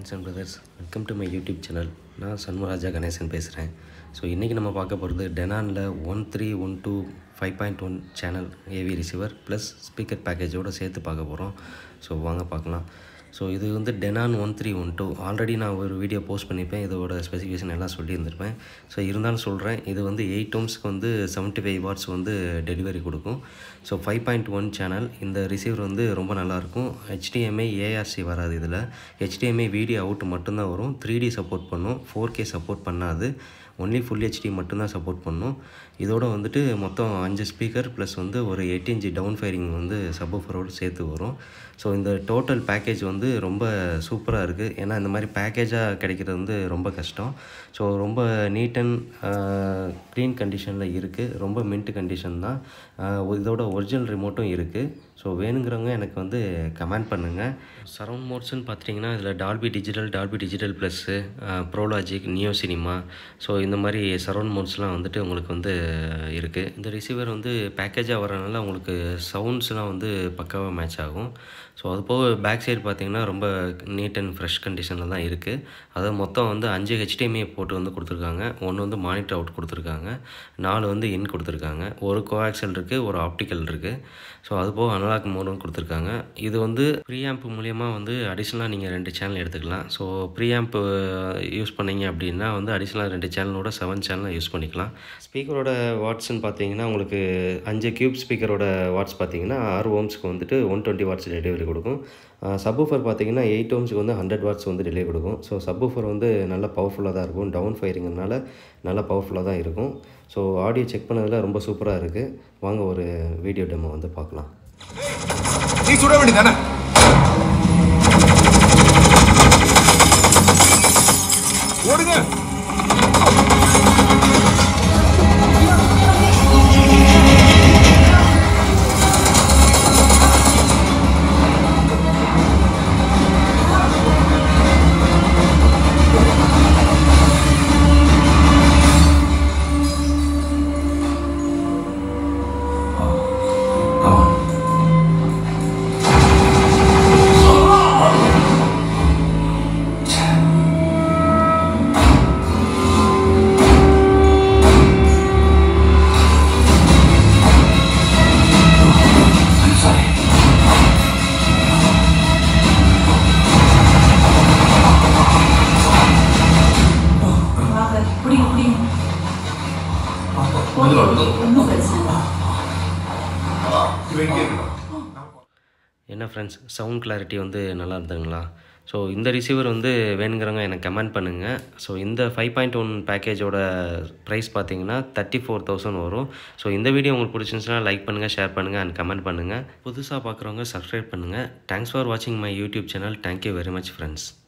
friends and brothers welcome to my YouTube channel நான் சண்முகராஜா கணேசன் பேசுகிறேன் so இன்றைக்கி நம்ம பார்க்க போகிறது டெனானில் one three one two five point one channel AV receiver plus speaker பேக்கேஜோடு சேர்த்து பார்க்க போகிறோம் ஸோ வாங்க பார்க்கலாம் ஸோ இது வந்து Denon one three one two already நான் ஒரு வீடியோ போஸ்ட் பண்ணியிருப்பேன் இதோட ஸ்பெசிஃபிகேஷன் எல்லாம் சொல்லியிருந்திருப்பேன் ஸோ இருந்தாலும் சொல்கிறேன் இது வந்து எயிட் ஓம்ஸ்க்கு வந்து செவன்ட்டி ஃபைவ் வாட்ஸ் வந்து டெலிவரி கொடுக்கும் so five point one channel இந்த ரிசீவர் வந்து ரொம்ப நல்லாயிருக்கும் ஹெச்டிஎம்ஐ ஏஆர்சி வராது இதில் ஹெச்டிஎம்ஐ வீடியோ அவுட் மட்டும்தான் வரும் த்ரீ டி சப்போர்ட் பண்ணும் ஃபோர் கே சப்போர்ட் பண்ணாது ஒன்லி ஃபுல் ஹெச்டி மட்டும்தான் சப்போர்ட் பண்ணும் இதோட வந்துட்டு மொத்தம் அஞ்சு ஸ்பீக்கர் ப்ளஸ் வந்து ஒரு எயிட் இன்ச்சு டவுன் ஃபயரிங் வந்து சப்ஃபரோடு சேர்த்து வரும் ஸோ இந்த டோட்டல் பேக்கேஜ் வந்து ரொம்ப சூப்பராக இருக்குது ஏன்னா இந்த மாதிரி பேக்கேஜாக கிடைக்கிறது வந்து ரொம்ப கஷ்டம் ஸோ ரொம்ப நீட் அண்ட் க்ளீன் கண்டிஷனில் இருக்குது ரொம்ப மின்ட் கண்டிஷன் தான் இதோட ஒரிஜினல் ரிமோட்டும் இருக்குது ஸோ வேணுங்கிறவங்க எனக்கு வந்து கமெண்ட் பண்ணுங்கள் சரவுண்ட் மோட்ஸ்னு பார்த்துட்டிங்கன்னா இதில் Dolby digital Dolby digital plus pro logic neo cinema so இந்த மாதிரி சரவுண்ட் மோட்ஸ்லாம் வந்துட்டு உங்களுக்கு வந்து இருக்குது இந்த ரிசீவர் வந்து பேக்கேஜாக வரனால உங்களுக்கு சவுண்ட்ஸ்லாம் வந்து பக்காவாக மேட்ச் ஆகும் ஸோ அது போக பேக் சைடு பார்த்தீங்கன்னா ரொம்ப நீட் அண்ட் ஃப்ரெஷ் கண்டிஷனில் தான் இருக்குது அது மொத்தம் வந்து அஞ்சு ஹெச்டிஎம்ஐ போட்டு வந்து கொடுத்துருக்காங்க ஒன்று வந்து மானிட்டர் அவுட் கொடுத்துருக்காங்க நாலு வந்து இன் கொடுத்துருக்காங்க ஒரு கோஆக்சல் இருக்குது ஒரு ஆப்டிக்கல் இருக்குது ஸோ அது போக அனலாக் மோடும் கொடுத்துருக்காங்க இது வந்து ப்ரீஆம்ப் மூலியமாக வந்து அடிஷ்னலாக நீங்கள் ரெண்டு சேனல் எடுத்துக்கலாம் ஸோ ப்ரீஆம்ப் யூஸ் பண்ணீங்க அப்படின்னா வந்து அடிஷ்னலாக ரெண்டு சேனலோட செவன் சேனலாக யூஸ் பண்ணிக்கலாம் ஸ்பீக்கரோட வாட்ஸ்ன்னு பார்த்தீங்கன்னா உங்களுக்கு அஞ்சு க்யூப் ஸ்பீக்கரோட வாட்ஸ் பார்த்தீங்கன்னா ஆறு ஓம்ஸ்க்கு வந்துட்டு ஒன் டுவெண்ட்டி வாட்ஸ் டெலிவரி கொடுக்கும் சப்வூஃபர் பார்த்தீங்கன்னா எயிட் ஓம்ஸ்க்கு வந்து ஹண்ட்ரட் வாட்ஸ் வந்து டெலிவரி கொடுக்கும் ஸோ சப்வூஃபர் வந்து நல்லா பவர்ஃபுல்லாக தான் இருக்கும் டவுன் ஃபயரிங்கிறனால நல்லா பவர்ஃபுல்லாக தான் இருக்கும் ஸோ ஆடியோ செக் பண்ணதில் ரொம்ப சூப்பராக இருக்குது வாங்க ஒரு வீடியோ டெமோ வந்து பார்க்கலாம் நீ சுட வேண்டியதானே ஓடுங்க வாங்க புடிங்க புடிங்க ஒன்றும் பிரச்சனை இல்லை என்ன ஃப்ரெண்ட்ஸ் சவுண்ட் கிளாரிட்டி வந்து நல்லா இருந்ததுங்களா ஸோ இந்த ரிசீவர் வந்து வேணுங்கிறவங்க எனக்கு கமெண்ட் பண்ணுங்கள் ஸோ இந்த ஃபைவ் பாயிண்ட் ஒன் பேக்கேஜோட ப்ரைஸ் பார்த்தீங்கன்னா தேர்ட்டி ஃபோர் தௌசண்ட் வரும் ஸோ இந்த வீடியோ உங்களுக்கு பிடிச்சிருந்துச்சுன்னா லைக் பண்ணுங்கள் ஷேர் பண்ணுங்கள் அண்ட் கமெண்ட் பண்ணுங்கள் புதுசாக பார்க்குறவங்க சப்ஸ்கிரைப் பண்ணுங்கள் தேங்க்ஸ் ஃபார் வாட்சிங் my YouTube channel thank you very much friends